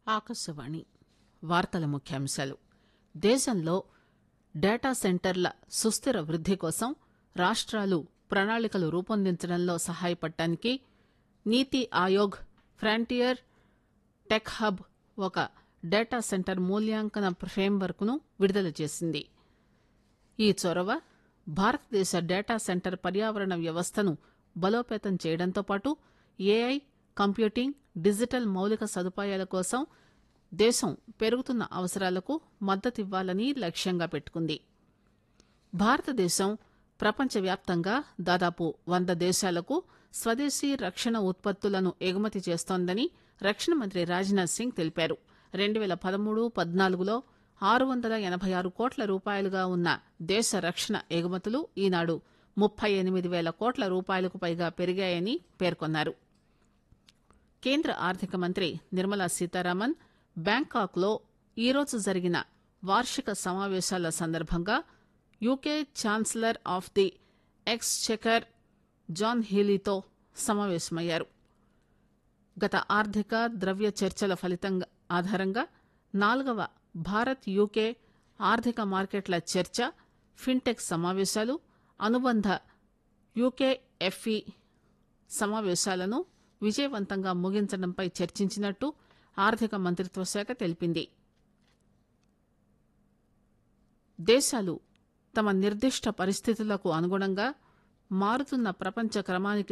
ఆకాశవాణి వార్తల ముఖ్యాంశాలు దేశంలో డేటా సెంటర్ల సుస్థిర వృద్ది కోసం రాష్టాలు ప్రణాళికలు రూపొందించడంలో సహాయపడటానికి NITI Aayog frontier tech hub ఒక డేటా సెంటర్ మూల్యాంకన ఫ్రేంవర్క్ ను విడుదల చేసింది ఈ చొరవ భారతదేశ డేటా సెంటర్ పర్యావరణ వ్యవస్థను బలోపేతం చేయడంతో పాటు ఏఐ కంప్యూటింగ్ డిజిటల్ మౌలిక సదుపాయాల కోసం దేశం పెరుగుతున్న అవసరాలకు మద్దతివ్వాలని లక్ష్యంగా పెట్టుకుంది భారతదేశం ప్రపంచవ్యాప్తంగా దాదాపు వంద దేశాలకు స్వదేశీ రక్షణ ఉత్పత్తులను ఎగుమతి చేస్తోందని రక్షణ మంత్రి రాజ్నాథ్ సింగ్ తెలిపారు రెండు పేల పదమూడు పద్నాలుగులో ఆరు వందల ఎనబై ఆరు కోట్ల రూపాయలుగా ఉన్న దేశ రక్షణ ఎగుమతులు ఈనాడు ముప్పై ఎనిమిది పేల కోట్ల రూపాయలకు పైగా పెరిగాయని పేర్కొన్నారు కేంద్ర ఆర్థిక మంత్రి నిర్మలా సీతారామన్ బ్యాంకాక్ లో ఈరోజు జరిగిన వార్షిక సమావేశాల సందర్భంగా UK chancellor of the exchequer John హీలీతో సమావేశమయ్యారు గత ఆర్థిక ద్రవ్య చర్చల ఫలితం ఆధారంగా నాలుగవ భారత్ యూకే ఆర్థిక మార్కెట్ల చర్చ ఫిన్టెక్ సమావేశాలు అనుబంధ యూకేఎఫ్ఈ సమావేశాలను విజయవంతంగా ముగించడంపై చర్చించినట్టు ఆర్థిక మంత్రిత్వ శాఖ తెలిపింది దేశాలు తమ నిర్దిష్ట పరిస్థితులకు అనుగుణంగా మారుతున్న ప్రపంచ క్రమానికి